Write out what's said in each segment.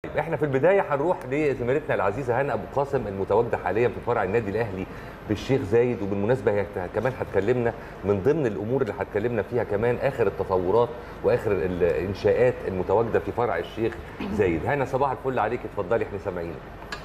احنا في البدايه هنروح لزميلتنا العزيزه هنا ابو قاسم المتواجده حاليا في فرع النادي الاهلي بالشيخ زايد وبالمناسبه هي كمان هتكلمنا من ضمن الامور اللي هتكلمنا فيها كمان اخر التطورات واخر الانشاءات المتواجده في فرع الشيخ زايد هنا صباح الفل عليك اتفضلي احنا سامعينك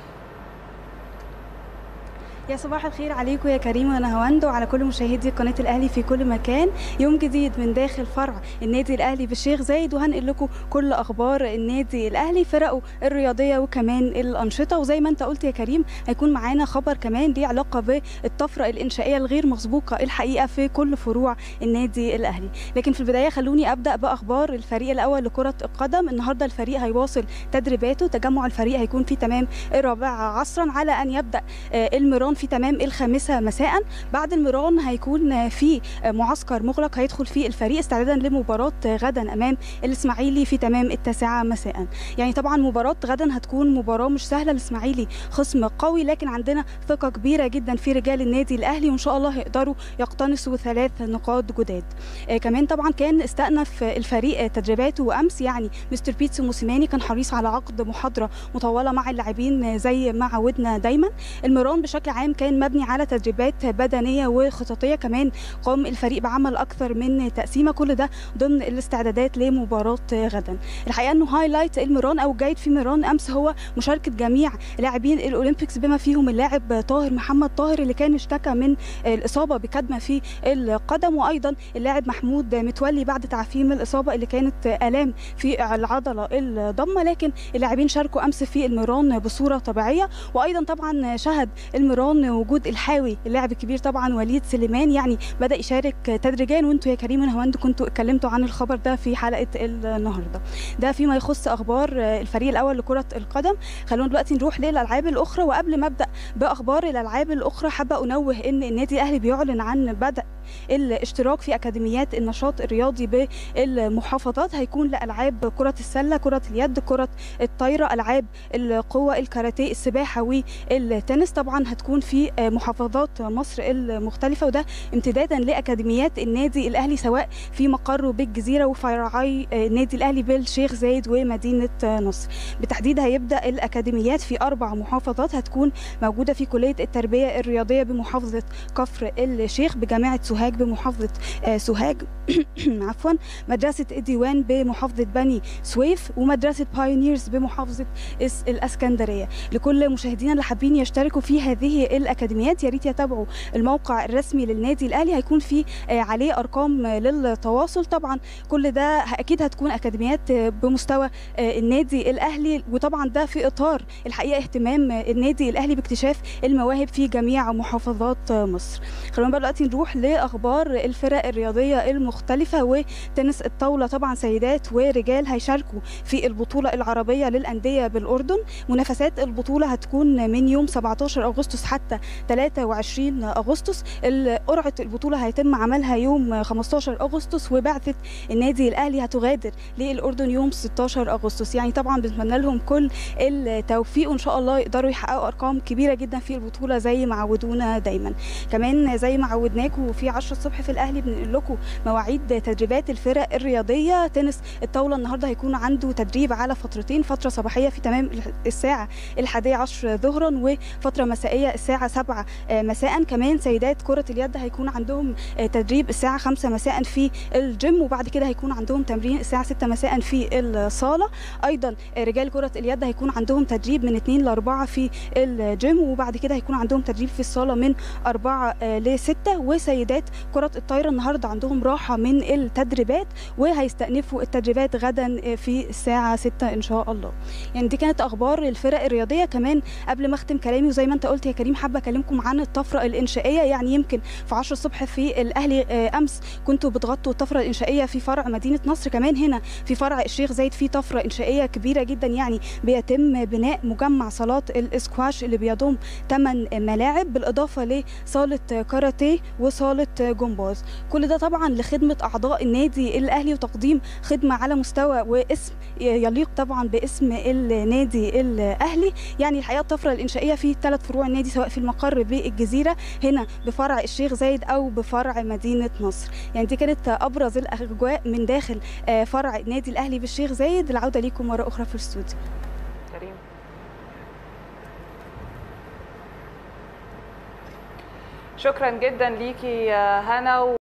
يا صباح الخير عليكم يا كريم ونهاوند وعلى كل مشاهدي قناه الاهلي في كل مكان يوم جديد من داخل فرع النادي الاهلي بالشيخ زايد وهنقل لكم كل اخبار النادي الاهلي فرقه الرياضيه وكمان الانشطه وزي ما انت قلت يا كريم هيكون معانا خبر كمان ليه علاقه بالطفره الانشائيه الغير مسبوقه الحقيقه في كل فروع النادي الاهلي لكن في البدايه خلوني ابدا باخبار الفريق الاول لكره القدم النهارده الفريق هيواصل تدريباته تجمع الفريق هيكون في تمام الرابعه عصرا على ان يبدا المران في تمام الخامسة مساء بعد المران هيكون في معسكر مغلق هيدخل فيه الفريق استعدادا لمباراة غدا أمام الإسماعيلي في تمام التاسعة مساء يعني طبعا مباراة غدا هتكون مباراة مش سهلة الإسماعيلي خصم قوي لكن عندنا ثقة كبيرة جدا في رجال النادي الأهلي وإن شاء الله هيقدروا يقتنصوا ثلاث نقاط جداد آه كمان طبعا كان استأنف الفريق تدريباته وأمس يعني مستر بيتسو موسيماني كان حريص على عقد محاضرة مطولة مع اللاعبين زي ما عودنا دايما المران بشكل عام كان مبني على تدريبات بدنيه وخططيه كمان قام الفريق بعمل اكثر من تقسيمه كل ده ضمن الاستعدادات لمباراه غدا الحقيقه انه هايلايت الميران او جيد في ميران امس هو مشاركه جميع لاعبين الاولمبيكس بما فيهم اللاعب طاهر محمد طاهر اللي كان اشتكى من الاصابه بكدمه في القدم وايضا اللاعب محمود متولي بعد تعافيه من الاصابه اللي كانت الام في العضله الضمه لكن اللاعبين شاركوا امس في الميران بصوره طبيعيه وايضا طبعا شهد الميران وجود الحاوي اللاعب الكبير طبعا وليد سليمان يعني بدا يشارك تدريجيا وانتوا يا كريم ونهاوند كنتوا اتكلمتوا عن الخبر ده في حلقه النهارده ده فيما يخص اخبار الفريق الاول لكره القدم خلونا دلوقتي نروح للالعاب الاخرى وقبل ما ابدا باخبار الالعاب الاخرى حابه انوه ان النادي الاهلي بيعلن عن بدء الاشتراك في اكاديميات النشاط الرياضي بالمحافظات هيكون لالعاب كره السله كره اليد كره الطايره العاب القوه الكاراتيه السباحه والتنس طبعا هتكون في محافظات مصر المختلفه وده امتدادا لاكاديميات النادي الاهلي سواء في مقره بالجزيره وفرعي النادي الاهلي بالشيخ زايد ومدينه نصر بالتحديد هيبدا الاكاديميات في اربع محافظات هتكون موجوده في كليه التربيه الرياضيه بمحافظه كفر الشيخ بجامعه سوهاج بمحافظه سوهاج عفوا مدرسه الديوان بمحافظه بني سويف ومدرسه بايونيرز بمحافظه الاسكندريه لكل مشاهدينا اللي حابين يشتركوا في هذه الاكاديميات يا ريت يتابعوا الموقع الرسمي للنادي الاهلي هيكون في عليه ارقام للتواصل طبعا كل ده اكيد هتكون اكاديميات بمستوى النادي الاهلي وطبعا ده في اطار الحقيقه اهتمام النادي الاهلي باكتشاف المواهب في جميع محافظات مصر خلونا بقى دلوقتي نروح لاخبار الفرق الرياضيه المختلفه وتنس الطاوله طبعا سيدات ورجال هيشاركوا في البطوله العربيه للانديه بالاردن منافسات البطوله هتكون من يوم 17 اغسطس حتى 23 اغسطس قرعه البطوله هيتم عملها يوم 15 اغسطس وبعثه النادي الاهلي هتغادر للاردن يوم 16 اغسطس يعني طبعا بنتمنى لهم كل التوفيق وان شاء الله يقدروا يحققوا ارقام كبيره جدا في البطوله زي ما عودونا دايما كمان زي ما عودناكم في 10 الصبح في الاهلي بنقول لكم مواعيد تدريبات الفرق الرياضيه تنس الطاوله النهارده هيكون عنده تدريب على فترتين فتره صباحيه في تمام الساعه الحادية عشر ظهرا وفتره مسائيه الساعه 7 مساء كمان سيدات كره اليد هيكون عندهم تدريب الساعه 5 مساء في الجيم وبعد كده هيكون عندهم تمرين الساعه 6 مساء في الصاله ايضا رجال كره اليد هيكون عندهم تدريب من 2 ل 4 في الجيم وبعد كده هيكون عندهم تدريب في الصاله من 4 ل 6 وسيدات كره الطايره النهارده عندهم راحه من التدريبات وهيستأنفوا التدريبات غدا في الساعه 6 ان شاء الله يعني دي كانت اخبار الفرق الرياضيه كمان قبل ما اختم كلامي وزي ما انت قلت يا كريم حابه اكلمكم عن الطفره الانشائيه يعني يمكن في 10 الصبح في الاهلي امس كنتوا بتغطوا الطفره الانشائيه في فرع مدينه نصر كمان هنا في فرع الشيخ زايد في طفره انشائيه كبيره جدا يعني بيتم بناء مجمع صالات الاسكواش اللي بيضم 8 ملاعب بالاضافه لصاله كاراتيه وصاله جمباز كل ده طبعا لخدمه اعضاء النادي الاهلي وتقديم خدمه على مستوى واسم يليق طبعا باسم النادي الاهلي يعني الحقيقه الطفره الانشائيه في ثلاث فروع النادي سواء في المقر بالجزيره هنا بفرع الشيخ زايد او بفرع مدينه نصر يعني دي كانت ابرز الاجواء من داخل فرع النادي الاهلي بالشيخ زايد العوده ليكم مره اخرى في الاستوديو كريم شكرا جدا ليكي يا هنا